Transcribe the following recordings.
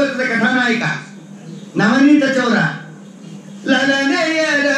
ಭಾಗವತದ ಕಥಾನಾಯಕ ನವನೀತ ಚೌರ ಲಲನೆಯರ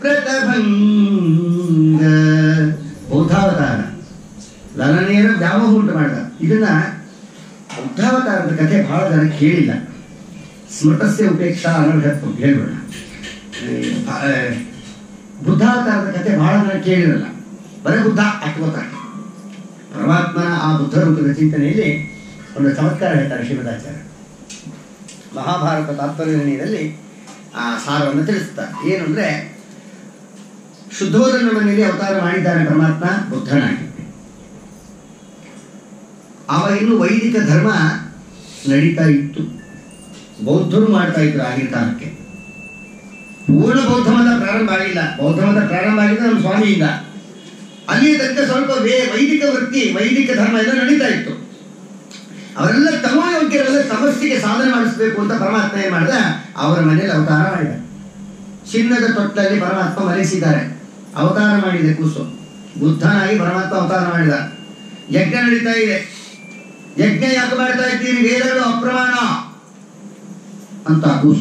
ವ್ರತಭಂಗ ಬೌದ್ಧಾವತಾರ ಲಲನೆಯರ ವ್ಯಾಮೋಹ ಉಂಟು ಮಾಡಿದ ಇದನ್ನ ಬುದ್ಧಾವತಾರದ ಕಥೆ ಬಹಳ ಜನ ಕೇಳಿಲ್ಲ ಸ್ಮೃತಸ್ಯ ಉಪೇಕ್ಷಾ ಅನರ್ಹತ್ವ ಹೇಳ್ಬೇಡ ಈ ಭಾ- ಆ, ಬುದ್ಧಾವತಾರದ ಕಥೆ ಬಹಳ ಜನ ಕೇಳಿರಲ್ಲ ಬರೀ ಬುದ್ಧ ಅಟ್ಕೋತಾರೆ ಪರಮಾತ್ಮನ ಆ ಬುದ್ಧ ರೂಪದ ಚಿಂತನೆಯಲ್ಲಿ ಒಂದು ಚಮತ್ಕಾರ ಹೇಳ್ತಾರೆ ಶ್ರೀಮದಾಚಾರ್ಯ ಮಹಾಭಾರತ ತಾತ್ಪರ್ಯ ನಿರ್ಣಯದಲ್ಲಿ ಆ ಸಾರವನ್ನು ತಿಳಿಸ್ತಾರೆ ಏನು ಅಂದ್ರೆ ಶುದ್ಧೋಧನ ಮನೆಯಲ್ಲಿ ಅವತಾರ ಮಾಡಿದ್ದಾನೆ ಪರಮಾತ್ಮ ಬುದ್ಧನಾಗಿ ಅವ ಇನ್ನು ವೈದಿಕ ಧರ್ಮ ನಡೀತಾ ಇತ್ತು ಬೌದ್ಧರು ಮಾಡ್ತಾ ಇದ್ರು ಆಗಿನ ಕಾಲಕ್ಕೆ ಪೂರ್ಣ ಬೌದ್ಧ ಮತ ಪ್ರಾರಂಭ ಆಗಿಲ್ಲ ಬೌದ್ಧ ಮತ ಪ್ರಾರಂಭ ಆಗಿದ್ದು ನಮ್ಮ ಸ್ವಾಮಿಯಿಂದ ಅಲ್ಲಿ ತನಕ ಸ್ವಲ್ಪ ವೇ ವೈದಿಕ ವೃತ್ತಿ ವೈದಿಕ ಧರ್ಮ ಎಲ್ಲ ನಡೀತಾ ಇತ್ತು ಅವರೆಲ್ಲ ತಮೋಯೋಗ್ಯರೆಲ್ಲ ತಪಸ್ಸಿಗೆ ಸಾಧನೆ ಮಾಡಿಸ್ಬೇಕು ಅಂತ ಪರಮಾತ್ಮ ಏನ್ ಮಾಡಿದ ಅವರ ಮನೆಯಲ್ಲಿ ಅವತಾರ ಮಾಡಿದ ಚಿನ್ನದ ತೊಟ್ಟಲ್ಲಿ ಪರಮಾತ್ಮ ಮರೆಸಿದ್ದಾರೆ ಅವತಾರ ಮಾಡಿದೆ ಕೂಸು ಬುದ್ಧನಾಗಿ ಪರಮಾತ್ಮ ಅವತಾರ ಮಾಡಿದ ಯಜ್ಞ ನಡೀತಾ ಇದೆ ಯಜ್ಞ ಯಾಕೆ ಮಾಡ್ತಾ ಇದ್ದೀರಿ ವೇದಗಳು ಅಪ್ರಮಾಣ ಅಂತ ಆ ಕೂಸು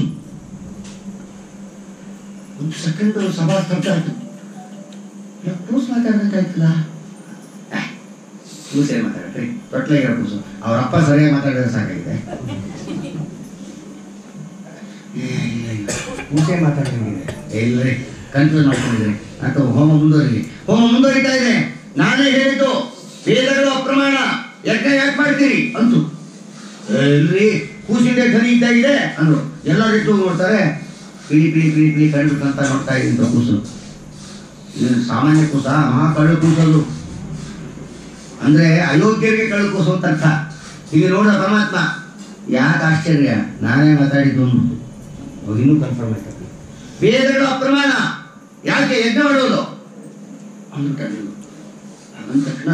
ಒಂದು ಸೆಕೆಂಡ್ ಸಭಾ ಸ್ತಬ್ಧ ಆಯ್ತು ಯಾಕೆ ಕೂಸು ಮಾತಾಡ್ಬೇಕಾಯ್ತಲ್ಲ ಏ, ಕೂಸೇ ಮಾತಾಡ್ರಿ ತೊಟ್ಲಿಗೆ ಕೂಸು ಅವ್ರ ಅಪ್ಪ ಸರಿಯಾಗಿ ಮಾತಾಡಿದ್ರೆ ಸಾಕಾಗಿದೆ ಏ, ಇಲ್ಲ, ಇಲ್ಲ. ಕೂಸೇ ಮಾತಾಡ್ತಿದ್ದೀನಿ ಇಲ್ರಿ ಕನ್ಫ್ಯೂಸ್ ಮಾಡ್ಕೊಂಡಿದ್ರಿ ಅಂತ ಹೋಮ ಮುಂದುವರಿಲಿ ಹೋಮ ಮುಂದುವರಿತಾ ಇದೆ ನಾನೇ ಹೇಳಿದ್ದು ವೇದಗಳು ಅಪ್ರಮಾಣ ಯಜ್ಞ ಯಾಕೆ ಮಾಡ್ತೀರಿ ಅಂತು ಏ, ಇಲ್ರಿ ಕೂಸಿಂದ ಧ್ವನಿ ಇದ್ದ ಇದೆ ಅಂದ್ರು ಎಲ್ಲರೂ ಇಟ್ಟು ನೋಡ್ತಾರೆ ಪಿಳಿ ಪಿಳಿ ಪಿಳಿ ಪಿಳಿ ಕಂಡು ನೋಡ್ತಾ ಇದ್ದ ಕೂಸು ಇದು ಸಾಮಾನ್ಯ ಕೂಸ ಮಹಾ ಕಳ್ಳು ಕೂಸೋದು ಅಂದ್ರೆ ಅಯೋಗ್ಯರಿಗೆ ಕಳ್ಳು ಕೂಸು ಅಂತ ಅರ್ಥ ಈಗ ನೋಡ ಪರಮಾತ್ಮ ಯಾಕೆ ಆಶ್ಚರ್ಯ ನಾನೇ ಮಾತಾಡಿದ್ದು ಅಂದ್ಬಿಟ್ಟು. ಅವ್ರು ಇನ್ನೂ ಕನ್ಫರ್ಮ್ ಆಯ್ತು ವೇದಗಳು ಅಪ್ರಮಾಣ ಯಾಕೆ ಯಜ್ಞ ಮಾಡೋದು ಅಂದ್ಬಿಟ್ಟ ಅಂದ ತಕ್ಷಣ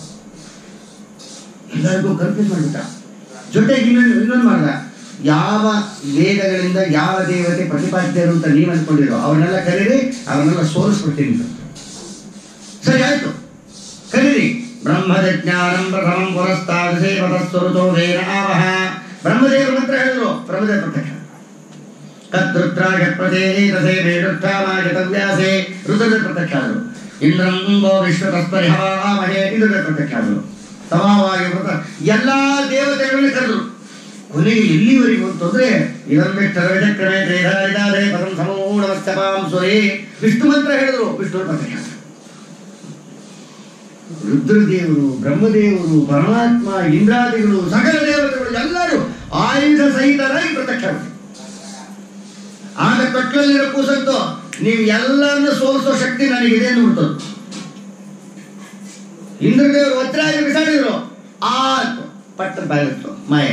ಎಲ್ಲರಿಗೂ ಕನ್ಫ್ಯೂಸ್ ಮಾಡಿಬಿಟ್ಟ ಜೊತೆಗೆ ಇನ್ನೊಂದು ಇನ್ನೊಂದು ಮಾಡ್ದ ಯಾವ ವೇದಗಳಿಂದ ಯಾವ ದೇವತೆ ಪ್ರತಿಪಾದ್ಯರು ಅಂತ ನೀವು ಅಂದ್ಕೊಂಡಿರೋ ಅವನ್ನೆಲ್ಲ ಕರೀರಿ ಅವನ್ನೆಲ್ಲ ಸೋಲಿಸ್ಬಿಡ್ತೀನಿ ಅಂತ. ಸರಿ ಆಯ್ತು ಕರೀರಿ ಬ್ರಹ್ಮಜ್ಞಾನಂ ಪ್ರಥಮಂ ಪುರಸ್ತಾದ ಸೇವತಸ್ವರುತೋ ವೇದ ಆವಹ ಬ್ರಹ್ಮದೇವರು ಮಾತ್ರ ಹೇಳಿದ್ರು ಬ್ರಹ್ಮದೇವ ಪ್ರತ್ಯಕ್ಷ ಕರ್ತೃತ್ರಾಗತ್ಪದೇ ರಸೇ ಮೇಡುತ್ಥಾಮಾಗತವ್ಯಾಸೆ ಋತುದ ಪ್ರತ್ಯಕ್ಷ ಆದರು ಇಂದ್ರಂ ಗೋ ವಿಶ್ವತಸ್ಪರಿ ಹವಾಮಹೇ ಇಂದ್ರದ ಪ್ರತ್ಯಕ್ಷ ಆದರು ಸಮಾವಾಗಿ ವ್ರತ ಎಲ್ಲಾ ದೇವತೆಗಳನ್ನು ಕರೆದ್ರು ಕೊನೆಗೆ ಎಲ್ಲಿವರೆಗೂ ಅಂತಂದ್ರೆ ಇದೊಂದೇ ಚಕ್ರಮೇ ತ್ರೇಧಾರಿದಾರೆ ಪರಂ ಸಮೂಢಮಸ್ತಪಾಂ ಸುರೇ ವಿಷ್ಣು ಮಂತ್ರ ಹೇಳಿದ್ರು ವಿಷ್ಣು ಪ್ರತ್ಯಕ್ಷ ಆದ್ರು. ರುದ್ರದೇವರು ಬ್ರಹ್ಮದೇವರು ಪರಮಾತ್ಮ ಇಂದ್ರಾದಿಗಳು ಸಕಲ ದೇವತೆಗಳು ಎಲ್ಲರೂ ಆಯುಧ ಸಹಿತರಾಗಿ ಪ್ರತ್ಯಕ್ಷ ಆದ್ರು. ಆಗ ತೊಟ್ಲಲ್ಲಿರೋ ಕೂಸಂತು ನೀವು ಎಲ್ಲರನ್ನು ಸೋಲಿಸೋ ಶಕ್ತಿ ನನಗಿದೆ ಅಂದ್ಬಿಡ್ತು ಇಂದ್ರದೇವರು ವಜ್ರಾಗಿ ಬಿಸಾಡಿದ್ರು ಆಯ್ತು ಪಟ್ಟ ಬಾಯಿತ್ತು ಮಾಯ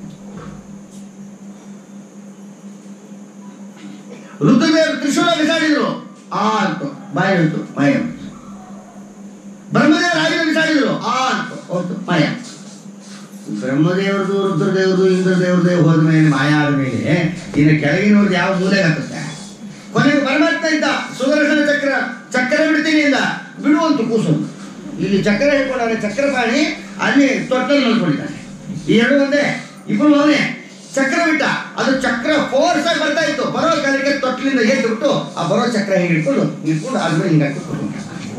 ರುದ್ರದೇವರು ತ್ರಿಶೂಲ ಬಿಸಾಡಿದ್ರು ಆಯ್ತು ಬಾಯಿ ಹೋಯ್ತು ಮಾಯ ಬ್ರಹ್ಮದೇವರು ಆಯುಧ ಬಿಸಾಡಿದ್ರು ಆಯ್ತು ಹೋಯ್ತು ಮಾಯ ಬ್ರಹ್ಮದೇವ್ರದು ರುದ್ರದೇವ್ರದು ಇಂದ್ರದೇವ್ರದೇ ಹೋದ ಮೇಲೆ ಮಾಯ ಆದ ಮೇಲೆ ಇನ್ನು ಕೆಳಗಿನವ್ರದ್ದು ಯಾವ ಮೂಲೆ ಹಾಕುತ್ತೆ ಕೊನೆಗೆ ಪರಮಾತ್ಮ ಇದ್ದ ಸುದರ್ಶನ ಚಕ್ರ ಚಕ್ರ ಬಿಡ್ತೀನಿ ಇಂದ ಬಿಡುವಂತು ಕೂಸು ಇಲ್ಲಿ ಚಕ್ರ ಹಿಡ್ಕೊಂಡಾನೆ ಚಕ್ರಪಾಣಿ ಅಲ್ಲಿ ತೊಟ್ಟಲ್ಲಿ ಮಲ್ಕೊಂಡಿದ್ದಾನೆ ಈ ಎರಡು ಒಂದೇ ಇಬ್ಬರು ಅವನೇ ಚಕ್ರ ಬಿಟ್ಟ ಅದು ಚಕ್ರ ಫೋರ್ಸ್ ಆಗಿ ಬರ್ತಾ ಇತ್ತು ಬರೋ ಕಾಲಕ್ಕೆ ತೊಟ್ಲಿಂದ ಎದ್ದು ಬಿಟ್ಟು ಆ ಬರೋ ಚಕ್ರ ಹಿಂಗೆ ಹಿಡ್ಕೊಂಡು ಹಿಡ್ಕೊಂಡು ಆದ್ಮೇಲೆ ಹಿಂಗೆ ಹಾಕೊಂಡು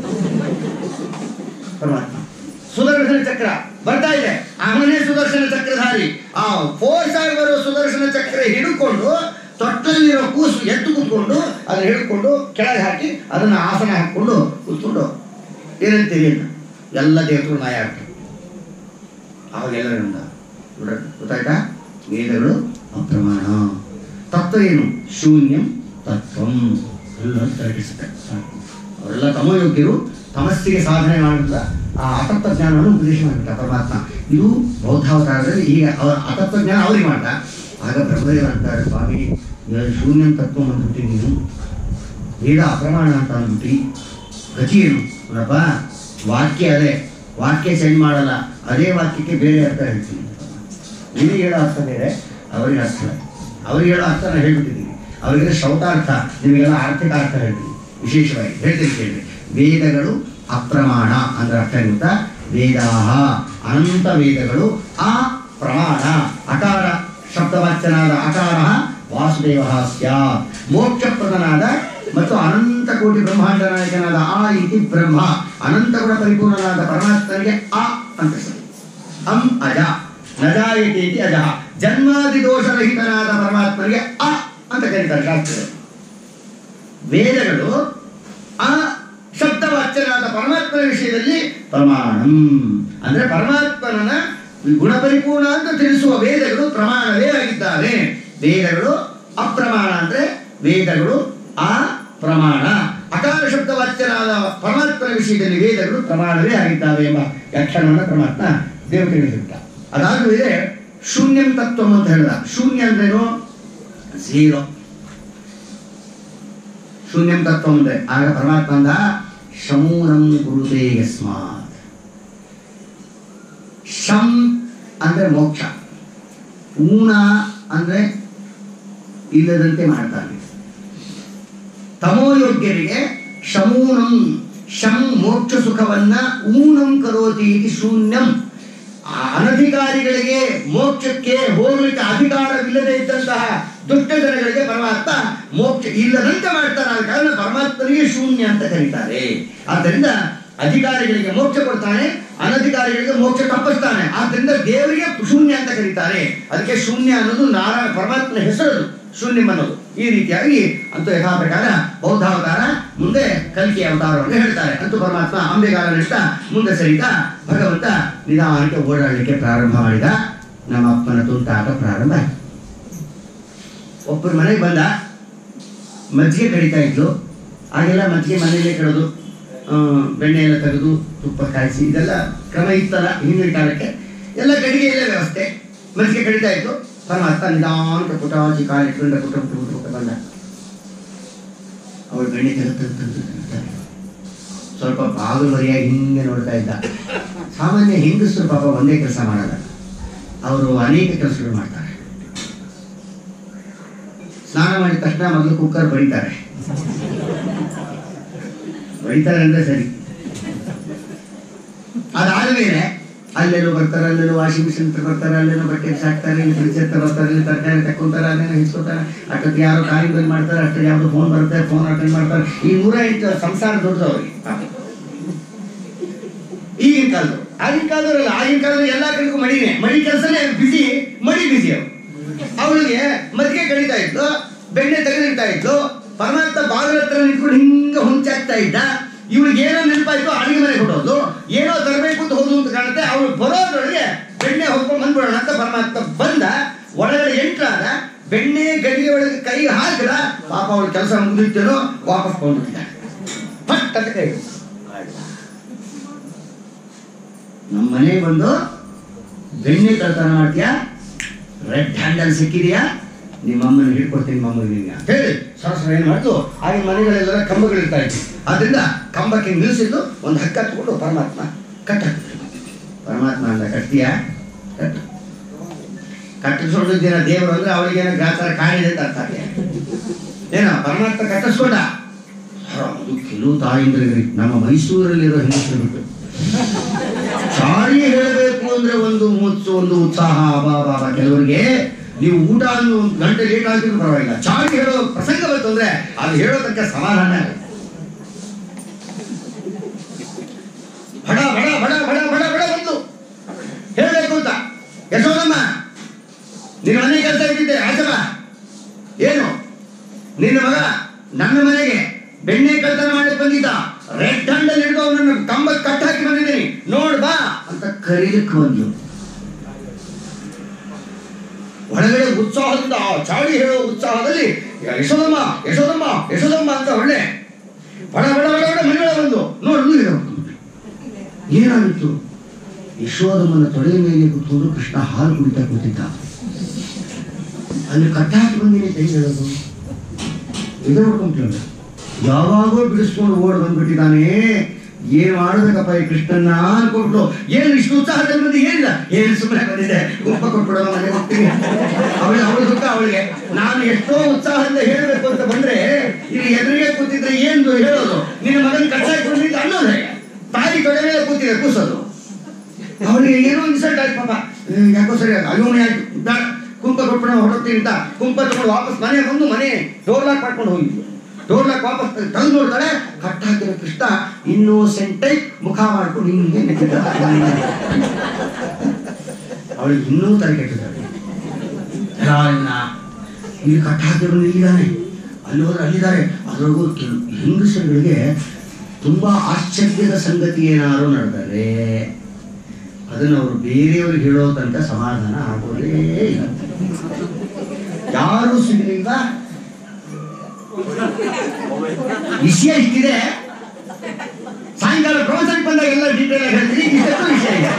ಪರಮಾತ್ಮ ಸುದರ್ಶನ ಚಕ್ರ ಬರ್ತಾ ಇದೆ ಅವನೇ ಸುದರ್ಶನ ಚಕ್ರಧಾರಿ ಆ ಫೋರ್ಸ್ ಆಗಿ ಬರೋ ಸುದರ್ಶನ ಚಕ್ರ ಹಿಡ್ಕೊಂಡು ತೊಟ್ಟಲ್ಲಿರೋ ಕೂಸು ಎದ್ದು ಕೂತ್ಕೊಂಡು ಅದನ್ನ ಹಿಡ್ಕೊಂಡು ಕೆಳಗೆ ಹಾಕಿ ಅದನ್ನ ಆಸನ ಹಾಕೊಂಡು ಕೂತ್ಕೊಂಡು ಏನಂತೀರಿ ಅಂತ ಎಲ್ಲ ದೇವತೆಗಳು ಮಾಯ ಆಗ್ತವೆ ಅವಾಗ ಎಲ್ಲರೂ ಅಂದ ನೋಡ್ರಿ ಗೊತ್ತಾಯ್ತಾ ವೇದಗಳು ಅಪ್ರಮಾಣ ತತ್ವ ಏನು ಶೂನ್ಯಂ ತತ್ವಂ ಎಲ್ಲ ತಲುಪಿಸುತ್ತೆ ಅವರೆಲ್ಲ ತಮೋಯೋಗ್ಯರು ತಮಸ್ಸಿಗೆ ಸಾಧನೆ ಮಾಡುತ್ತಾ ಆ ಅತತ್ವ ಜ್ಞಾನವನ್ನು ಉಪದೇಶ ಮಾಡಿಬಿಟ್ಟ ಪರಮಾತ್ಮ ಇದು ಬೌದ್ಧಾವತಾರದಲ್ಲಿ ಈಗ ಅವರ ಅತತ್ವ ಜ್ಞಾನ ಅವ್ರಿಗೆ ಮಾಡ್ದ ಆಗ ಬ್ರಹ್ಮದೇವ ಅಂತಾರೆ ಸ್ವಾಮಿ ಇವಾಗ ಶೂನ್ಯಂ ತತ್ವ ಅಂದ್ಬಿಟ್ಟು ನೀನು ವೇದ ಅಪ್ರಮಾಣ ಅಂತ ಅಂದ್ಬಿಟ್ಟು ಗತಿ ಏನು ನೋಡಪ್ಪ ವಾಕ್ಯ ಅದೇ ವಾಕ್ಯ ಚೇಂಜ್ ಮಾಡಲ್ಲ ಅದೇ ವಾಕ್ಯಕ್ಕೆ ಬೇರೆ ಅರ್ಥ ಹೇಳ್ತೀನಿ ನಿನಗೆ ಹೇಳೋ ಅರ್ಥ ಬೇರೆ ಅವರಿಗೆ ಅರ್ಥ ಬೇರೆ. ಅವ್ರಿಗೆ ಹೇಳೋ ಅರ್ಥ ನಾನು ಹೇಳ್ಬಿಟ್ಟಿದ್ದೀನಿ ಅವರಿಗೆ ಶೌತಾರ್ಥ ನಿಮಗೆಲ್ಲ ಆರ್ಥಿಕ ಅರ್ಥ ಹೇಳ್ತೀನಿ ವಿಶೇಷವಾಗಿ ಹೇಳ್ತೀನಿ ಕೇಳಿ ವೇದಗಳು ಅಪ್ರಮಾಣ ಅಂದ್ರೆ ಅರ್ಥ ಏನು ಗೊತ್ತಾ ವೇದಾಹ ಅನಂತ ವೇದಗಳು ಆ ಪ್ರಮಾಣ ಅಕಾರ ಶಬ್ದ ಶಬ್ದವಾಚ್ಯನಾದ ಆಕಾರ ವಾಸುದೇವ ಸ್ಯಾತ್ ಮೋಕ್ಷಪ್ರದನಾದ ಮತ್ತು ಅನಂತ ಕೋಟಿ ಬ್ರಹ್ಮಾಂಡ ನಾಯಕನಾದ ಆ ಇತಿ ಬ್ರಹ್ಮ ಅನಂತ ಗುಣ ಪರಿಪೂರ್ಣನಾದ ಪರಮಾತ್ಮನಿಗೆ ಆ ಅಂತ ಹೆಸರು ಅಂ ಅಜ ನಜಾಯತೆ ಇತಿ ಅಜ ಜನ್ಮಾದಿ ದೋಷರಹಿತನಾದ ಪರಮಾತ್ಮನಿಗೆ ಅ ಅಂತ ಕರೀತಾರೆ ಶಾಸ್ತ್ರಗಳು ವೇದಗಳು ಆ ಶಬ್ದವಾಚ್ಯನಾದ ಪರಮಾತ್ಮನ ವಿಷಯದಲ್ಲಿ ಪ್ರಮಾಣಂ ಅಂದ್ರೆ ಪರಮಾತ್ಮನ ಗುಣಪರಿಪೂರ್ಣ ಅಂತ ತಿಳಿಸುವ ವೇದಗಳು ಪ್ರಮಾಣವೇ ಆಗಿದ್ದಾವೆ ವೇದಗಳು ಅಪ್ರಮಾಣ ಅಂದ್ರೆ ವೇದಗಳು ಆ ಪ್ರಮಾಣ ಅಕಾರ ಶಬ್ದವಾಚ್ಯನಾದ ಪರಮಾತ್ಮನ ವಿಷಯದಲ್ಲಿ ವೇದಗಳು ಪ್ರಮಾಣವೇ ಆಗಿದ್ದಾವೆ ಎಂಬ ವ್ಯಾಖ್ಯಾನವನ್ನು ಪರಮಾತ್ಮ ದೇವತೆಗಳಿಗೆ ಹೇಳಿದ್ದ ಅದಾದ್ಮೇಲೆ ಶೂನ್ಯಂ ತತ್ವಂ ಅಂತ ಹೇಳಿದ ಶೂನ್ಯ ಅಂದ್ರೇನು ಝೀರೋ ಶೂನ್ಯಂ ತತ್ವ ಅಂದ್ರೆ ಆಗ ಪರಮಾತ್ಮ ಅಂದ ಶಮೂನಂ ಕುರುತೆ ಯಸ್ಮಾತ್ ಶಂ ಅಂದ್ರೆ ಮೋಕ್ಷ ಊನ ಅಂದ್ರೆ ಇಲ್ಲದಂತೆ ಮಾಡ್ತಾನೆ ತಮೋಯೋಗ್ಯರಿಗೆ ಶಮೂನಂ ಶಂ ಮೋಕ್ಷ ಸುಖವನ್ನ ಊನಂ ಕರೋತಿ ಇತಿ ಶೂನ್ಯಂ ಆ ಅನಧಿಕಾರಿಗಳಿಗೆ ಮೋಕ್ಷಕ್ಕೆ ಹೋಗ್ಲಿಕ್ಕೆ ಅಧಿಕಾರವಿಲ್ಲದೆ ಇದ್ದಂತಹ ದುಷ್ಟ ಜನಗಳಿಗೆ ಪರಮಾತ್ಮ ಮೋಕ್ಷ ಇಲ್ಲದಂತೆ ಮಾಡ್ತಾನೆ ಆದ ಕಾರಣ ಪರಮಾತ್ಮನಿಗೆ ಶೂನ್ಯ ಅಂತ ಕರೀತಾರೆ ಆದ್ದರಿಂದ ಅಧಿಕಾರಿಗಳಿಗೆ ಮೋಕ್ಷ ಕೊಡ್ತಾನೆ ಅನಧಿಕಾರಿಗಳಿಗೆ ಮೋಕ್ಷ ತಪ್ಪಿಸ್ತಾನೆ ಆದ್ದರಿಂದ ದೇವರಿಗೆ ಶೂನ್ಯ ಅಂತ ಕರೀತಾರೆ ಅದಕ್ಕೆ ಶೂನ್ಯ ಅನ್ನೋದು ನಾರಾಯಣ ಪರಮಾತ್ಮನ ಹೆಸರು ಶೂನ್ಯಂ ಅನ್ನೋದು ಈ ರೀತಿಯಾಗಿ ಅಂತೂ ಯಥಾ ಪ್ರಕಾರ ಬೌದ್ಧಾವತಾರ ಮುಂದೆ ಕಲ್ಕಿ ಅವತಾರವನ್ನು ಹೇಳ್ತಾರೆ ಅಂತೂ ಪರಮಾತ್ಮ ಅಂಬೆಗಾಲ ನೆಟ್ಟ ಮುಂದೆ ಸರಿತಾ ಭಗವಂತ ನಿಧಾನಕ್ಕೆ ಓಡಾಡಲಿಕ್ಕೆ ಪ್ರಾರಂಭ ಮಾಡಿದ ನಮ್ಮ ಅಪ್ಪನ ತುಂಟಾಟ ಪ್ರಾರಂಭ ಆಯ್ತು ಒಬ್ಬರ ಮನೆಗೆ ಬಂದ ಮಜ್ಜಿಗೆ ಕಡಿತಾ ಇದ್ಲು ಆಗೆಲ್ಲ ಮಜ್ಜಿಗೆ ಮನೆಯಲ್ಲೇ ಕಡೋದು ಆ, ಬೆಣ್ಣೆ ಎಲ್ಲ ತೆಗೆದು ತುಪ್ಪ ಕಾಯಿಸಿ ಇದೆಲ್ಲ ಕ್ರಮ ಇತ್ತಲ್ಲ ಹಿಂದಿನ ಕಾಲಕ್ಕೆ ಎಲ್ಲ ಗಡಿಗೆಯಲ್ಲೇ ವ್ಯವಸ್ಥೆ ಮಜ್ಜಿಗೆ ಕಡಿತಾ ಇತ್ತು ಪರಮಾತ್ಮ ನಿಧಾನಕ್ಕೆ ಪುಟಾಚಿ ಕಾಲಿಟ್ಕೊಂಡ ಪುಟ ಪುಟ ಪುಟ ಪುಟ ಬಂದ ಅವಳು ಬೆಣ್ಣೆ ತೆಗೆದು ತೆಗೆದು ತೆಗೆದು ತೆಗೆದು ಸ್ವಲ್ಪ ಬಾಗಿಲುವರಿಯಾಗಿ ಹಿಂಗೆ ನೋಡ್ತಾ ಇದ್ದ ಸಾಮಾನ್ಯ ಹೆಂಗಸರು ಪಾಪ ಒಂದೇ ಕೆಲಸ ಮಾಡಲ್ಲ ಅವರು ಅನೇಕ ಕೆಲಸಗಳು ಮಾಡ್ತಾರೆ ಸ್ನಾನ ಮಾಡಿದ ತಕ್ಷಣ ಮೊದಲು ಕುಕ್ಕರ್ ಬಡಿತಾರೆ ಬಡಿತಾರೆ ಅಂದ್ರೆ ಸರಿ ಅದಾದ್ಮೇಲೆ ಅಲ್ಲೆಲ್ಲೋ ಬರ್ತಾರೆ ಅಲ್ಲೆಲ್ಲೋ ವಾಷಿಂಗ್ ಮಿಷಿನ್ ಹತ್ರ ಬರ್ತಾರೆ ಅಲ್ಲೆಲ್ಲೋ ಬಟ್ಟೆ ಬಿಸಾಕ್ತಾರೆ ಇಲ್ಲಿ ಫ್ರಿಜ್ ಹತ್ರ ಬರ್ತಾರೆ ಇಲ್ಲಿ ತರಕಾರಿ ತಕ್ಕೊಂತಾರೆ ಅಲ್ಲೇನೋ ಹಿಸ್ಕೊತಾರೆ ಅಷ್ಟೊತ್ತು ಯಾರೋ ಕಾಲಿಂಗ್ ಬಂದ್ ಮಾಡ್ತಾರೆ ಅಷ್ಟೊತ್ತು ಯಾವ್ದು ಫೋನ್ ಬರುತ್ತೆ ಫೋನ್ ಅಟೆಂಡ್ ಮಾಡ್ತಾರೆ ಈ ನೂರ ಎಂಟು ಸಂಸಾರ ದೊಡ್ಡದು ಅವ್ರಿಗೆ ಪಾಪ. ಈಗಿನ ಕಾಲದವ್ರು ಆಗಿನ ಕಾಲದವ್ರಲ್ಲ ಆಗಿನ ಕಾಲದಲ್ಲಿ ಎಲ್ಲಾ ಕಡೆಗೂ ಮಡಿನೇ ಮಡಿ ಕೆಲಸನೇ ಬಿಸಿ ಮಡಿ ಬಿಸಿ ಅವ್ರು ಅವಳಿಗೆ ಮದ್ಗೆ ಕಡಿತಾ ಇದ್ಲು ಬೆಣ್ಣೆ ತೆಗೆದಿಡ್ತಾ ಇದ್ಲು ಪರಮಾತ್ಮ ಬಾಗಿಲ ಹತ್ರ ನಿಂತ್ಕೊಂಡು ಹಿಂಗ ಹೊಂಚಾಗ್ತಾ ಇದ್ದ ಇವಳಿಗೆ ಏನೋ ನೆನಪಾಯ್ತು ಅಡಿಗೆ ಮನೆಗೆ ಹೊಡೋದು ಏನೋ ತರಬೇಕು ಅಂತ ಹೋದು ಅಂತ ಕಾಣುತ್ತೆ ಅವಳು ಬರೋದ್ರೊಳಗೆ ಬೆಣ್ಣೆ ಹೊತ್ಕೊಂಡು ಬಂದ್ಬಿಡೋಣ ಅಂತ ಪರಮಾತ್ಮ ಬಂದ ಒಳಗಡೆ ಎಂಟ್ರಾದ ಬೆಣ್ಣೆ ಗಡಿಗೆ ಒಳಗೆ ಕೈ ಹಾಕಿದ ಪಾಪ ಅವಳ ಕೆಲಸ ಮುಗಿದಿತ್ತೇನೋ ವಾಪಸ್ ಕೊಂಡ್ಬಿಟ್ಟಿದ್ದ ಪಟ್ ಅಂತ ಕೈ ಹಿಡ್ದ. ನಮ್ಮ ಮನೆಗೆ ಬಂದು ಬೆಣ್ಣೆ ಕಳ್ತನ ಮಾಡ್ತೀಯಾ ರೆಡ್ ಹ್ಯಾಂಡಲ್ ಸಿಕ್ಕಿದೆಯಾ ನಿಮ್ಮ ಅಮ್ಮನ ಹಿಡ್ಕೊಡ್ತೀನಿ ಮಮ್ಮನಿಗೆ ನಿನ್ಗೆ ಅಂತ ಹೇಳಿ ಸರಸ್ವರ ಏನು ಮಾಡ್ತು ಆಗಿನ ಮನೆಗಳೆಲ್ಲ ಕಂಬಗಳಿರ್ತಾ ಇತ್ತು ಆದ್ರಿಂದ ಕಂಬಕ್ಕೆ ನಿಲ್ಲಿಸಿದ್ದು ಒಂದು ಹಕ್ಕ ತಗೊಂಡು ಪರಮಾತ್ಮ ಕಟ್ಟ ಪರಮಾತ್ಮ ಅಂದ ಕಟ್ತೀಯಾ ಕಟ್ಟು ಕಟ್ಟಿಸ್ಕೊಂಡಿದ್ದೀನ ದೇವರು ಅಂದ್ರೆ ಅವಳಿಗೆ ಏನೋ ಗಾತ್ರ ಕಾಣಿದೆ ಅಂತ ಅರ್ಥ ಆಗಿದೆ ಏನೋ ಪರಮಾತ್ಮ ಕಟ್ಟಿಸ್ಕೊಂಡ ಅದು ಕೆಲವು ತಾಯಿಂದ್ರಿಗೆ ನಮ್ಮ ಮೈಸೂರಲ್ಲಿರೋ ಹೆಂಗಸರು ಬಿಟ್ಟು ಸಾರಿ ಹೇಳಬೇಕು ಅಂದ್ರೆ ಒಂದು ಮುಚ್ಚು ಒಂದು ಉತ್ಸಾಹ ಅಬಾ ಬಾಬಾ ಕೆಲವರಿಗೆ ನೀವು ಊಟ ಒಂದು ಒಂದು ಗಂಟೆ ಲೇಟ್ ಆಗಿದ್ರು ಪರವಾಗಿಲ್ಲ ಚಾಡಿ ಹೇಳೋ ಪ್ರಸಂಗ ಬಂತು ಅಂದ್ರೆ ಅದು ಹೇಳೋ ತನಕ ಸಮಾಧಾನ ಬಡ ಬಡ ಬಡ ಬಡ ಬಡ ಬಡ ಬಂತು ಹೇಳಬೇಕು ಅಂತ ಯಶೋದಮ್ಮ ನಿನ್ನ ಮನೆ ಕೆಲಸ ಇದ್ದಿದ್ದೆ ಆಚಮ ಏನು ನಿನ್ನ ಮಗ ನನ್ನ ಮನೆಗೆ ಬೆಣ್ಣೆ ಕಳ್ತನ ಮಾಡಿ ಬಂದಿದ್ದ ರೆಡ್ ಹ್ಯಾಂಡಲ್ಲಿ ಹಿಡಿದು ಅವನನ್ನು ಕಂಬಕ್ಕೆ ಕಟ್ ಹಾಕಿ ಬಂದಿದ್ದೀನಿ ನೋಡ್ ಬಾ ಅಂತ ಕರೀಲಿಕ್ಕೆ ಬಂದ್ಲು ಒಳಗಡೆ ಉತ್ಸಾಹದಿಂದ ಆ ಚಾಳಿ ಹೇಳೋ ಉತ್ಸಾಹದಲ್ಲಿ ಯಶೋದಮ್ಮ ಯಶೋದಮ್ಮ ಯಶೋದಮ್ಮ ಅಂತ ಒಳ್ಳೆ ಬಡ ಬಡ ಬಡ ಬಡ ಮನೆಗಳ ಬಂದು ನೋಡು ನೀರು ಏನಾಗಿತ್ತು ಯಶೋದಮ್ಮನ ತೊಡೆಯ ಮೇಲೆ ಕೂತ್ಕೊಂಡು ಕೃಷ್ಣ ಹಾಲು ಕುಡಿತಾ ಕೂತಿದ್ದ ಅಲ್ಲಿ ಕಟ್ಟಾಕಿ ಬಂದಿನಿ ಕೈ ಹೇಳೋದು ಇದು ನೋಡ್ಕೊಂಡ್ಲ ಯಾವಾಗೋ ಬಿಡಿಸ್ಕೊಂಡು ಓಡ್ ಬಂದ್ಬಿಟ್ಟಿದ್ದಾನೆ ಏನ್ ಮಾಡಬೇಕಪ್ಪ ಈ ಕೃಷ್ಣನ್ನ ಅನ್ಕೊಂಡ್ಬಿಟ್ಟು ಏನು ಇಷ್ಟು ಉತ್ಸಾಹದಲ್ಲಿ ಬಂದು ಏನಿಲ್ಲ ಏನು ಸುಮ್ಮನೆ ಬಂದಿದೆ ಉಪ್ಪ ಕೊಟ್ಬಿಡೋ ಮನೆ ಹೋಗ್ತೀನಿ ಅವಳು ಅವಳ ದುಃಖ ಅವಳಿಗೆ ನಾನು ಎಷ್ಟೋ ಉತ್ಸಾಹದಿಂದ ಹೇಳಬೇಕು ಅಂತ ಬಂದ್ರೆ ಇಲ್ಲಿ ಎದುರಿಗೆ ಕೂತಿದ್ರೆ ಏನು ಹೇಳೋದು ನಿನ್ನ ಮಗನ ಕಟ್ಟಾಕಿ ಬಂದಿದ್ದು ಅನ್ನೋದು ಹೇಗೆ ತಾಯಿ ತೊಡೆ ಮೇಲೆ ಕೂತಿದೆ ಕೂಸೋದು ಅವಳಿಗೆ ಏನೋ ಇನ್ಸಲ್ಟ್ ಆಯ್ತು ಪಾಪ ಹ್ಮ್, ಯಾಕೋ ಸರಿ ಆಯ್ತು ಅಯ್ಯೋ ಆಯ್ತು ಬೇಡ ಕುಂಕ ಕೊಟ್ಬಿಡ ಹೋಗ್ಬಿಡೋಣ ಹೊರಡ್ತೀನಿ ಅಂತ ಕುಂಪ ತಗೊಂಡು ವಾಪಸ್ ಮನೆ ಬಂದು ಮನೆ ಡೋರ್ ಲಾಕ್ ಮಾಡ್ಕೊಂಡು ಹೋಗಿದ್ವಿ ಡೋರ್ ಲಾಕ್ ವಾಪಸ್ ತಂದು ನೋಡ್ತಾಳೆ ಕಟ್ ಹಾಕಿರೋ ಕೃಷ್ಣ ಇನ್ನೋಸೆಂಟ್ ಮುಖ ಮಾಡ್ಕೊಂಡು ಹಿಂಗೆ ನಿಂತಿದ್ದಾಳೆ. ಅವಳಿಗೆ ಇನ್ನೂ ತಲೆ ಕೆಟ್ಟಿದ್ದಾಳೆ ರಾಯಣ್ಣ ಇಲ್ಲಿ ಕಟ್ ಹಾಕಿರೋ ಇಲ್ಲಿದ್ದಾನೆ ಅಲ್ಲಿ ಹೋದ್ರೆ ಅಲ್ಲಿದ್ದಾರೆ ಅದ್ರೊಳಗೂ ಕೆಲ- ಹೆಂಗಸರುಗಳಿಗೆ ತುಂಬಾ ಆಶ್ಚರ್ಯದ ಸಂಗತಿ ಏನಾದ್ರು ನಡೆದರೆ ಅದನ್ನು ಅವರು ಬೇರೆಯವ್ರಿಗೆ ಹೇಳೋ ತನಕ ಸಮಾಧಾನ ಆಗೋದೇ ಇಲ್ಲ ಯಾರು ಸಿಗಲಿಲ್ಲ ವಿಷಯ ಇಷ್ಟಿದೆ ಸಾಯಂಕಾಲ ಪ್ರವಾಸಕ್ಕೆ ಬಂದಾಗ ಎಲ್ಲ ಡೀಟೇಲ್ ಆಗಿ ಹೇಳ್ತೀನಿ ಇಷ್ಟೊಂದು ವಿಷಯ ಇದೆ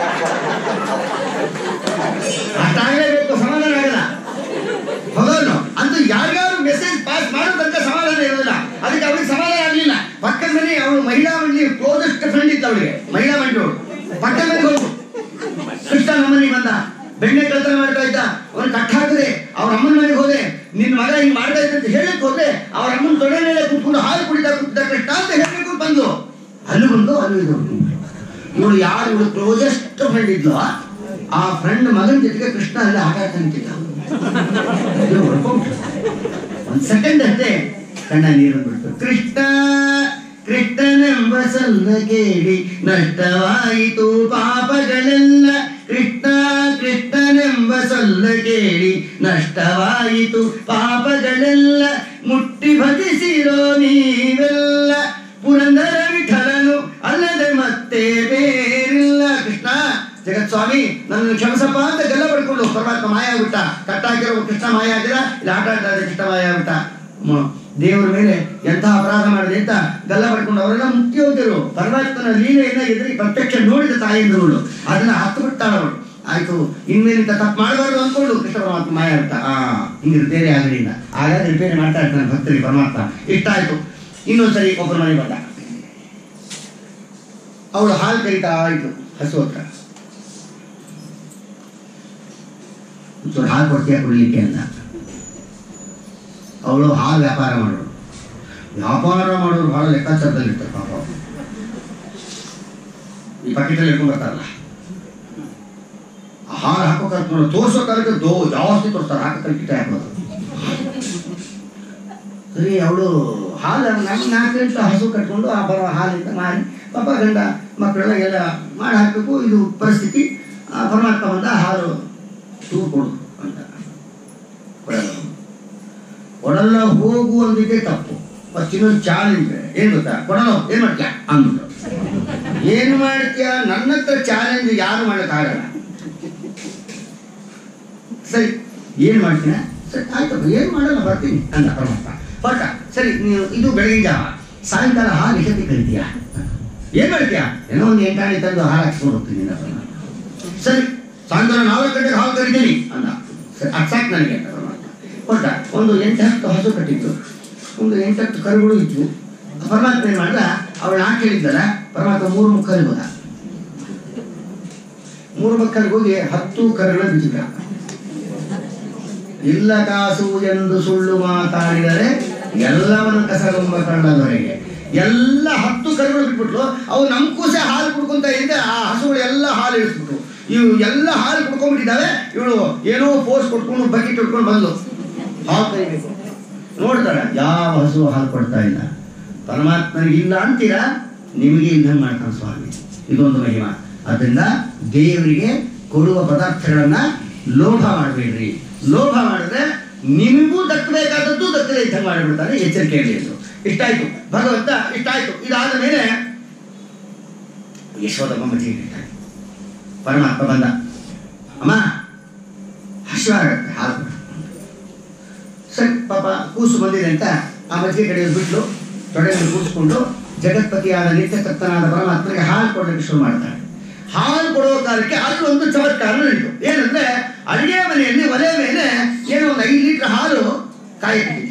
ಅಷ್ಟಾಗಲೇಬೇಕು ಸಮಾಧಾನ ಆಗಲ್ಲ ಹೌದಲ್ಲ ಅಂತ ಯಾರ್ಯಾರು ಮೆಸೇಜ್ ಪಾಸ್ ಮಾಡೋ ತನಕ ಸಮಾಧಾನ ಇರೋದಿಲ್ಲ ಅದಕ್ಕೆ ಅವಳಿಗೆ ಸಮಾಧಾನ ಆಗಲಿಲ್ಲ ಪಕ್ಕದ ಮನೆ ಅವಳು ಮಹಿಳಾ ಮಂಡಳಿ ಕ್ಲೋಸೆಸ್ಟ್ ಫ್ರೆಂಡ್ ಇತ್ತು ಅವಳಿಗೆ ಮಹಿಳಾ ಮಂಡಳಿ ಪಕ್ಕದ ಮನೆಗೆ ಹೋಗು ಕೃಷ್ಣ ನಮ್ಮನೆಗೆ ಬಂದ ಬೆಣ್ಣೆ ಕಳ್ತನ ಮಾಡ್ತಾ ಇದ್ದ ಅವನು ಕಟ್ ಹಾಕಿದೆ ಅವ್ರ ಅಮ್ಮನ ಮನೆಗೆ ಹೋದೆ ನಿನ್ನ ಮಗ ಹಿಂಗ್ ಮಾಡ್ತಾ ಇದ್ದ ಅಂತ ಹೇಳಕ್ ಹೋದ್ರೆ ಅವ್ರ ಅಮ್ಮನ ತೊಡೆ ಮೇಲೆ ಕೂತ್ಕೊಂಡು ಹಾಲು ಕುಡಿತಾ ಕೂತಿದ್ದ ಕೃಷ್ಣ ಅಂತ ಹೇಳಬೇಕು ಬಂದು ಅಲ್ಲಿ ಬಂದು ಅಲ್ಲಿ ಇದು ಇವಳು ಯಾರು ಇವಳು ಕ್ಲೋಸೆಸ್ಟ್ ಫ್ರೆಂಡ್ ಇದ್ಲು ಆ ಫ್ರೆಂಡ್ ಮಗನ ಜೊತೆಗೆ ಕೃಷ್ಣ ಅಲ್ಲಿ ಆಟ ಆಡ್ತಾನಿದ್ದ ಒಂದ್ ಸೆಕೆಂಡ್ ಅಷ್ಟೇ ಕಣ್ಣ ನೀರು ಬಿಡ್ತು ಕೃಷ್ಣ ಕೃಷ್ಣನೆಂಬ ಸಲ್ಲ ಕೇಳಿ ನಷ್ಟವಾಯಿತು ಪಾಪಗಳೆಲ್ಲ ಕೃಷ್ಣ ಕೃಷ್ಣನೆಂಬ ಸಲ್ಲ ಕೇಳಿ ನಷ್ಟವಾಯಿತು ಪಾಪಗಳೆಲ್ಲ ಮುಟ್ಟಿ ಭಜಿಸಿರೋ ನೀವೆಲ್ಲ ಪುರಂದರ ವಿಠಲನು ಅಲ್ಲದೆ ಮತ್ತೆ ಬೇರಿಲ್ಲ ಕೃಷ್ಣ ಜಗತ್ಸ್ವಾಮಿ ನನ್ನ ಕ್ಷಮಿಸಪ್ಪ ಅಂತ ಗಲ್ಲ ಪಡ್ಕೊಂಡು ಪರಮಾತ್ಮ ಮಾಯ ಆಗ್ಬಿಟ್ಟ ಕಟ್ಟಾಕಿರೋ ಕೃಷ್ಣ ಮಾಯ ಆಗಿಲ್ಲ ಇಲ್ಲಿ ಆಟ ಆಡ್ತಾ ಇದ್ದ ಕೃಷ್ಣ ಮಾಯ ಆಗ್ಬಿಟ್ಟ ಮ- ದೇವರ ಮೇಲೆ ಎಂಥ ಅಪರಾಧ ಮಾಡಿದೆ ಅಂತ ಗಲ್ಲ ಪಡ್ಕೊಂಡು ಅವರೆಲ್ಲ ಮುಕ್ತಿ ಹೋದರು ಪರಮಾತ್ಮನ ಲೀಲೆಯನ್ನ ಎದುರಿ ಪ್ರತ್ಯಕ್ಷ ನೋಡಿದ ತಾಯಿಯಂದ್ರುಗಳು ಅದನ್ನ ಹತ್ತು ಬಿಟ್ಟಾಳವಳು ಆಯ್ತು ಇನ್ಮೇಲಿಂದ ತಪ್ಪು ಮಾಡಬಾರ್ದು ಅನ್ಕೊಂಡು ಕೃಷ್ಣ ಪರಮಾತ್ಮ ಮಾಯ ಆಗ್ತಾ ಆ ಹಿಂಗೆ ರಿಪೇರಿ ಆಗಲಿಲ್ಲ ಆಗ ರಿಪೇರಿ ಮಾಡ್ತಾ ಇರ್ತಾನೆ ಭಕ್ತರಿಗೆ ಪರಮಾತ್ಮ ಇಷ್ಟ ಆಯ್ತು ಇನ್ನೊಂದ್ಸರಿ ಒಬ್ಬರ ಮನೆಗೆ ಬಂದ ಅವಳು ಹಾಲು ಕರಿತಾ ಇದ್ಲು ಹಸು ಹತ್ರ ಒಂಚೂರು ಹಾಲು ಕೊಡ್ತೀಯ ಕುಡಿಲಿಕ್ಕೆ ಅಂತ ಅವಳು ಹಾಲು ವ್ಯಾಪಾರ ಮಾಡೋಳು ವ್ಯಾಪಾರ ಮಾಡೋರು ಬಹಳ ಲೆಕ್ಕಾಚಾರದಲ್ಲಿ ಇರ್ತಾರೆ ಪಾಪ ಅವ್ರು. ಈ ಬಕೆಟಲ್ಲಿ ಇಟ್ಕೊಂಡು ಬರ್ತಾರಲ್ಲ ಆ ಹಾಲು ಹಾಕೋ ಕಲ್ತ್ಕೊಂಡು ತೋರ್ಸೋ ಕಾಲಕ್ಕೆ ದೋ ಜಾಸ್ತಿ ತೋರಿಸ್ತಾರೆ ಹಾಕೋ ಕಲ್ಕಿಟ್ಟ ಹಾಕೋದು ಸರಿ ಅವಳು ಹಾಲು ನಮ್ಮ ನಾಲ್ಕು ಗಂಟೆ ಹಸು ಕಟ್ಕೊಂಡು ಆ ಬರೋ ಹಾಲಿಂದ ಮಾರಿ ಪಾಪ ಗಂಡ ಮಕ್ಕಳೆಲ್ಲ ಎಲ್ಲ ಮಾಡಿ ಹಾಕಬೇಕು ಇದು ಪರಿಸ್ಥಿತಿ ಆ ಪರಮಾತ್ಮ ಬಂದ ಹಾಲು ತೂರು ಕೊಡು ಅಂತ ಕೊಡಲ್ಲ ಕೊಡಲ್ಲ ಹೋಗುವಂದಿಗೆ ತಪ್ಪು ಫಸ್ಟ್ ಇನ್ನೊಂದು ಚಾಲೆಂಜ್ ಏನ್ ಗೊತ್ತಾ ಕೊಡಲ್ಲ ಏನ್ ಮಾಡ್ತೀಯ ಅಂದ್ಬಿಟ್ಟು ಏನು ಮಾಡ್ತೀಯ ನನ್ನ ಹತ್ರ ಚಾಲೆಂಜ್ ಯಾರು ಮಾಡೋಕ್ಕಾಗಲ್ಲ ಸರಿ ಏನ್ ಮಾಡ್ತೀನ ಸರಿ ಆಯ್ತಪ್ಪ ಏನ್ ಮಾಡಲ್ಲ ಬರ್ತೀನಿ ಅಂದ ಪರಮಾತ್ಮ ಹೊರಟ ಸರಿ ನೀವು ಇದು ಬೆಳಗಿನ ಜಾವ ಸಾಯಂಕಾಲ ಹಾಲು ಎಷ್ಟೊತ್ತಿಗೆ ಕರಿತೀಯ ಏನ್ ಮಾಡ್ತೀಯ ಏನೋ ಒಂದು ಎಂಟಾಣಿ ತಂದು ಹಾಲು ಹಾಕ್ಸ್ಕೊಂಡು ಹೋಗ್ತೀನಿ ಅಂದ ಪರಮಾತ್ಮ ಸರಿ ಸಾಯಂಕಾಲ ನಾಲ್ಕು ಗಂಟೆಗೆ ಹಾಲು ಕರಿತೀನಿ ಅಂದ ಸರಿ ಅದು ಸಾಕು ನನಗೆ ಅಂತ ಪರಮಾತ್ಮ ಹೊರಟ ಒಂದು ಎಂಟು ಹತ್ತು ಹಸು ಕಟ್ಟಿತ್ತು ಒಂದು ಎಂಟತ್ತು ಕರುಗಳು ಇದ್ವು ಪರಮಾತ್ಮ ಏನ್ ಮಾಡ್ದ ಅವಳು ನಾಲ್ಕು ಹೇಳಿದ್ದಲ್ಲ ಪರಮಾತ್ಮ ಮೂರು ಮುಕ್ಕಲಿಗೆ ಹೋದ ಮೂರು ಮಕ್ಕಳಿಗೆ ಹೋಗಿ ಹತ್ತು ಕರುಗಳ ಬಿಚ್ಚಿದ ಇಲ್ಲ ಕಾಸು ಎಂದು ಸುಳ್ಳು ಮಾತಾಡಿದರೆ ಎಲ್ಲವನ್ನು ಕಸಗೊಂಬ ಕಳ್ಳದವರೆಗೆ ಎಲ್ಲ ಹತ್ತು ಕರುಗಳು ಬಿಟ್ಬಿಟ್ಲು ಅವು ನಮ್ಮ ಕೂಸೆ ಹಾಲು ಕುಡ್ಕೊಂತ ಇದ್ದೆ ಆ ಹಸುಗಳು ಎಲ್ಲ ಹಾಲು ಇಳಿಸ್ಬಿಟ್ರು ಇವು ಎಲ್ಲ ಹಾಲು ಕುಡ್ಕೊಂಡ್ಬಿಟ್ಟಿದ್ದಾವೆ ಇವಳು ಏನೋ ಫೋರ್ಸ್ ಕೊಟ್ಕೊಂಡು ಬಕೆಟ್ ಹೊಡ್ಕೊಂಡು ಬಂದ್ಲು ಹಾಲು ಕರಿಬೇಕು ನೋಡ್ತಾಳೆ ಯಾವ ಹಸು ಹಾಲು ಕೊಡ್ತಾ ಇಲ್ಲ ಪರಮಾತ್ಮನಿಗೆ ಇಲ್ಲ ಅಂತೀರಾ ನಿಮಗೆ ಇಲ್ದಂಗೆ ಮಾಡ್ತಾನೆ ಸ್ವಾಮಿ ಇದೊಂದು ಮಹಿಮಾ ಅದರಿಂದ ದೇವರಿಗೆ ಕೊಡುವ ಪದಾರ್ಥಗಳನ್ನ ಲೋಭ ಮಾಡಬೇಡ್ರಿ ಲೋಭ ಮಾಡಿದ್ರೆ ನಿಮಗೂ ದಕ್ಕಬೇಕಾದದ್ದು ದಕ್ಕದೆ ಇದ್ದಂಗೆ ಮಾಡಿಬಿಡ್ತಾನೆ ಎಚ್ಚರಿಕೆ ಇರಲಿ ಎಂದು ಇಷ್ಟಾಯ್ತು ಭಗವಂತ ಇಷ್ಟಾಯ್ತು ಇದಾದ ಮೇಲೆ ಯಶೋದಮ್ಮ ಮಜ್ಜಿಗೆ ಇಡ್ತಾನೆ ಪರಮಾತ್ಮ ಬಂದ ಅಮ್ಮ ಹಸಿವಾಗತ್ತೆ ಹಾಲು ಕೊಡು. ಸರಿ ಪಾಪ ಕೂಸು ಬಂದಿದೆ ಅಂತ ಆ ಮಜ್ಜಿಗೆ ಕಡೆಯಲ್ಲಿ ಬಿಟ್ಟು ತೊಡೆಯಲ್ಲಿ ಕೂರಿಸ್ಕೊಂಡು ಜಗತ್ಪತಿಯಾದ ನಿತ್ಯ ತಪ್ತನಾದ ಪರಮಾತ್ಮನಿಗೆ ಹಾಲು ಕೊಡಲಿಕ್ಕೆ ಶುರು ಮಾಡ್ತಾಳೆ ಹಾಲು ಕೊಡುವ ಕಾಲಕ್ಕೆ ಅಲ್ಲಿ ಒಂದು ಚಮತ್ಕಾರ ನಡೀತು ಏನಂದ್ರೆ ಅಡಿಗೆ ಮನೆಯಲ್ಲಿ ಒಲೆ ಮೇಲೆ ಏನೋ ಒಂದು ಐದು ಲೀಟರ್ ಹಾಲು ಕಾಯಕ್ಕಿತ್ತು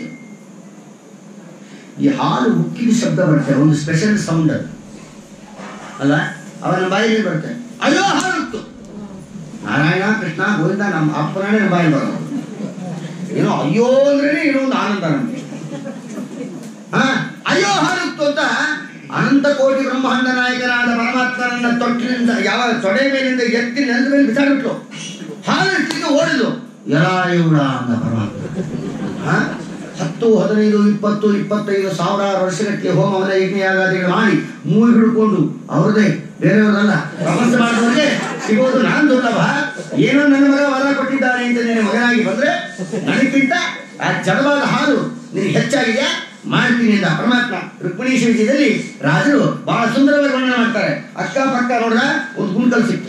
ಈ ಹಾಲು ಉಕ್ಕಿದ ಶಬ್ದ ಬರುತ್ತೆ ಒಂದು ಸ್ಪೆಷಲ್ ಸೌಂಡ್ ಅದು ಅಲ್ಲ ಅವನ ಬಾಯಲ್ಲಿ ಬರುತ್ತೆ ಅಯ್ಯೋ ಹಾರುತ್ತು ನಾರಾಯಣ ಕೃಷ್ಣ ಗೋವಿಂದ ನಮ್ಮ ಅಪ್ಪನೇ ನಮ್ಮ ಬಾಯಲ್ಲಿ ಬರೋದು ಏನೋ ಅಯ್ಯೋ ಅಂದ್ರೇನೆ ಏನೋ ಒಂದು ಆನಂದ ನಮಗೆ ಹಾ ಅಯ್ಯೋ ಹಾರುತ್ತು ಅಂತ ಅನಂತ ಕೋಟಿ ಬ್ರಹ್ಮಾಂಡ ನಾಯಕನಾದ ಪರಮಾತ್ಮನನ್ನ ತೊಟ್ಟಿನಿಂದ ಯಾವ ತೊಡೆ ಮೇಲಿಂದ ಎತ್ತಿ ನೆಲದ ಮೇಲೆ ಬಿಸಾಡ್ಬಿಟ್ಲು ಹಾಲು ಇಡ್ಲಿಕ್ಕೆ ಓಡಿದ್ಲು ಎಲಾಯುಡ ಅಂದ ಪರಮಾತ್ಮ ಹ? ಹತ್ತು ಹದಿನೈದು ಇಪ್ಪತ್ತು ಇಪ್ಪತ್ತೈದು ಸಾವಿರಾರು ವರ್ಷಗಟ್ಟಲೆ ಹೋಮವನ್ನ ಯಜ್ಞಯಾಗಾದಿಗಳು ಮಾಡಿ ಮೂವಿ ಹಿಡ್ಕೊಂಡು ಅವ್ರದೇ ಬೇರೆಯವರಲ್ಲ ತಪಸ್ಸು ಮಾಡಿದವರಿಗೆ ಸಿಗೋದು ನಾನು ದುರ್ಲಭ ಏನೋ ನನ್ನ ಮಗ ವರ ಕೊಟ್ಟಿದ್ದಾನೆ ಅಂತ ನಿನ್ನ ಮಗನಾಗಿ ಬಂದ್ರೆ ನನಗಿಂತ ಆ ಜಡವಾದ ಹಾಲು ನಿನಗೆ ಹೆಚ್ಚಾಗಿದೆಯಾ ಮಾಡ್ತೀನಿ ಅಂತ ಪರಮಾತ್ಮ ರುಕ್ಮಿಣೀಶ ವಿಜಯದಲ್ಲಿ ರಾಜರು ಬಹಳ ಸುಂದರವಾಗಿ ವರ್ಣನೆ ಮಾಡ್ತಾರೆ ಅಕ್ಕ ಪಕ್ಕ ನೋಡ್ರ ಒಂದು ಗುಂಡ್ಕಲ್ ಸಿಕ್ತು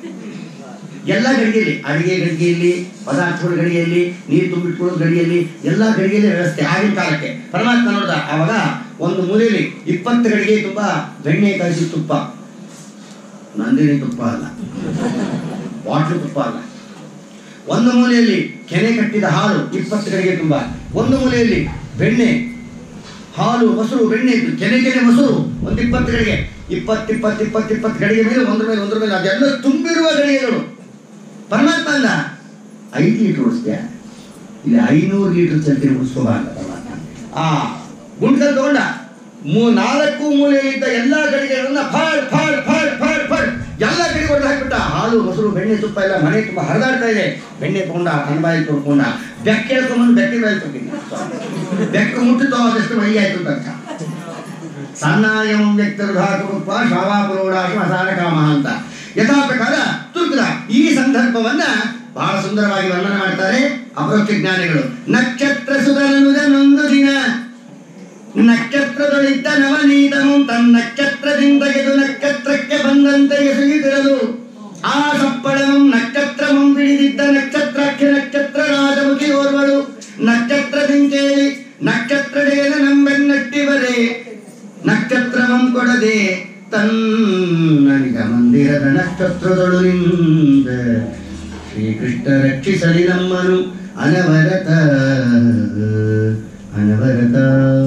ಎಲ್ಲ ಗಡಿಗೆಯಲ್ಲಿ ಅಡಿಗೆ ಗಡಿಗೆಯಲ್ಲಿ ಪದಾರ್ಥಗಳ ಗಡಿಗೆಯಲ್ಲಿ ನೀರು ತುಂಬಿಟ್ಕೊಳ್ಳೋದು ಗಡಿಗೆಯಲ್ಲಿ ಎಲ್ಲ ಗಡಿಗೆಯಲ್ಲಿ ವ್ಯವಸ್ಥೆ ಆಗಿನ ಕಾಲಕ್ಕೆ ಪರಮಾತ್ಮ ನೋಡ್ದ ಆವಾಗ ಒಂದು ಮೂಲೆಯಲ್ಲಿ ಇಪ್ಪತ್ತು ಗಡಿಗೆ ತುಂಬಾ ಬೆಣ್ಣೆ ಕಾಯಿಸಿ ತುಪ್ಪ ನಂದಿನಿ ತುಪ್ಪ ಅಲ್ಲ ಬಾಟ್ಲು ತುಪ್ಪ ಅಲ್ಲ ಒಂದು ಮೂಲೆಯಲ್ಲಿ ಕೆನೆ ಕಟ್ಟಿದ ಹಾಲು ಇಪ್ಪತ್ತು ಗಡಿಗೆ ತುಂಬ ಒಂದು ಮೂಲೆಯಲ್ಲಿ ಬೆಣ್ಣೆ ಹಾಲು ಮೊಸರು ಬೆಣ್ಣೆ ಇತ್ತು ಕೆನೆ ಕೆನೆ ಮೊಸರು ಒಂದು ಇಪ್ಪತ್ತು ಗಡಿಗೆ ಇಪ್ಪತ್ತು ಇಪ್ಪತ್ತು ಇಪ್ಪತ್ತು ಇಪ್ಪತ್ತು ಗಡಿಗೆ ಮೇಲೆ ಒಂದ್ರ ಮೇಲೆ ಒಂದ್ರ ಮೇಲೆ ಅದೆಲ್ಲ ತುಂಬಿರುವ ಗಡಿಗೆಗಳು ಪರಮಾತ್ಮ ಅಂದ ಐದು ಲೀಟರ್ ಉಳಿಸ್ತೀಯ ಇಲ್ಲಿ ಐನೂರು ಲೀಟರ್ ಚರ್ಚೆ ಉಳಿಸ್ಕೋಬ ಅಂತ ಪರಮಾತ್ಮ ಆ ಗುಂಡ್ಕಲ್ ತಗೊಂಡ ಮೂ ನಾಲ್ಕು ಮೂಲೆಯಲ್ಲಿದ್ದ ಎಲ್ಲ ಗಡಿಗೆಗಳನ್ನ ಫಾಡ್ ಫಾಡ್ ಫಾಡ್ ಫಾಡ್ ಫಾಡ್ ಎಲ್ಲ ಕಡೆ ಹೊಡೆದು ಹಾಕ್ಬಿಟ್ಟ ಹಾಲು ಮೊಸರು ಬೆಣ್ಣೆ ತುಪ್ಪ ಎಲ್ಲ ಮನೆ ತುಂಬ ಹರಿದಾಡ್ತಾ ಇದೆ ಬೆಣ್ಣೆ ತಗೊಂಡ ತನ್ನ ಬಾಯಿ ತೊಳ್ಕೊಂಡ ಬೆಕ್ಕ ಹೇಳ್ಕೊಂಬಂದು ಬೆಕ್ಕೆ ಬಾಯಿ ತೊಗೊಂಡಿದ್ದ ಬೆಕ್ಕ ಮುಟ್ಟಿದ್ದು ಅದಷ್ಟು ಮೈ ಆಯ್ತು ಅಂತ ಸನ್ನಾಯಂ ವ್ಯಕ್ತರು ಧಾತುರೂಪ ಶಾವಾಪುರೋಡಾಶು ಅಸಾರ ಕಾಮ ಅಂತ ಯಥಾ ಪ್ರಕಾರ ತುರ್ಕದ ಈ ಸಂದರ್ಭವನ್ನ ಬಹಳ ಸುಂದರವಾಗಿ ವರ್ಣನೆ ಮಾಡ್ತಾರೆ ಅಪರೋಕ್ಷ ಜ್ಞಾನಿಗಳು ನಕ್ಷತ್ರ ಸುಧನನುದನೊಂದು ದಿನ ನಕ್ಷತ್ರದೊಳಿದ್ದ ನವನೀತನು ತನ್ನ ನಕ್ಷತ್ರದಿಂದ ತೆಗೆದು ನಕ್ಷತ್ರಕ್ಕೆ ಬಂದಂತೆ ಎಸೆಯುತ್ತಿರಲು ಆ ಸಪ್ಪಳಂ ನಕ್ಷತ್ರಮಂ ಬಿಡಿದಿದ್ದ ನಕ್ಷತ್ರಕ್ಕೆ ನಕ್ಷತ್ರ ರಾಜಮುಖಿ ಓರ್ವಳು ನಕ್ಷತ್ರದಿಂಕೇಳಿ ನಕ್ಷತ್ರಡೇನ ನಂಬೆನ್ನಟ್ಟಿವರೆ ನಕ್ಷತ್ರವಂ ಕೊಡದೆ ತನ್ನನಿಗ ಮಂದಿರದ ನಕ್ಷತ್ರದೊಳು ನಿಂದ ಶ್ರೀಕೃಷ್ಣ ರಕ್ಷಿಸಲಿ ನಮ್ಮನು ಅನವರತ ಅನವರತ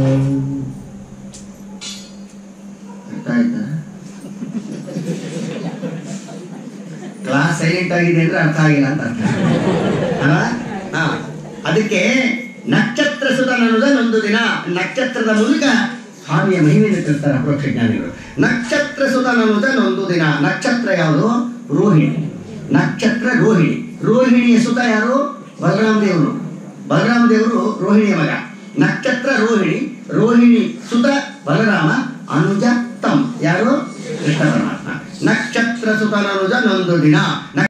ಅರ್ಥ ಆಯ್ತಾ ಕ್ಲಾಸ್ ಸೈಲೆಂಟ್ ಆಗಿದೆ ಅಂದ್ರೆ ಅರ್ಥ ಆಗಿಲ್ಲ ಅಂತ ಅರ್ಥ ಅಲ್ವಾ? ಹಾ ಅದಕ್ಕೆ ನಕ್ಷತ್ರ ಸುತ ಅನ್ನೋದನ್ನೊಂದು ದಿನ ನಕ್ಷತ್ರದ ಮೂಲಕ ಸ್ವಾಮಿಯ ಮಹಿಮೆಯನ್ನು ತಿಳ್ತಾರೆ ಅಪರೋಕ್ಷ ಜ್ಞಾನಿಗಳು ನಕ್ಷತ್ರ ಸುತ ಅನ್ನೋದನ್ನೊಂದು ದಿನ ನಕ್ಷತ್ರ ಯಾವುದು ರೋಹಿಣಿ ನಕ್ಷತ್ರ ರೋಹಿಣಿ ರೋಹಿಣಿಯ ಸುತ ಯಾರು ಬಲರಾಮ ದೇವರು ಬಲರಾಮ ದೇವರು ರೋಹಿಣಿಯ ಮಗ ನಕ್ಷತ್ರ ರೋಹಿಣಿ ರೋಹಿಣಿ ಸುತ ಬಲರಾಮ ಅನುಜ ತಮ್ ಯಾರು ಕೃಷ್ಣ ಪರಮಾತ್ಮ ನಕ್ಷತ್ರ ಸುತನನುಜ ನೊಂದು ದಿನ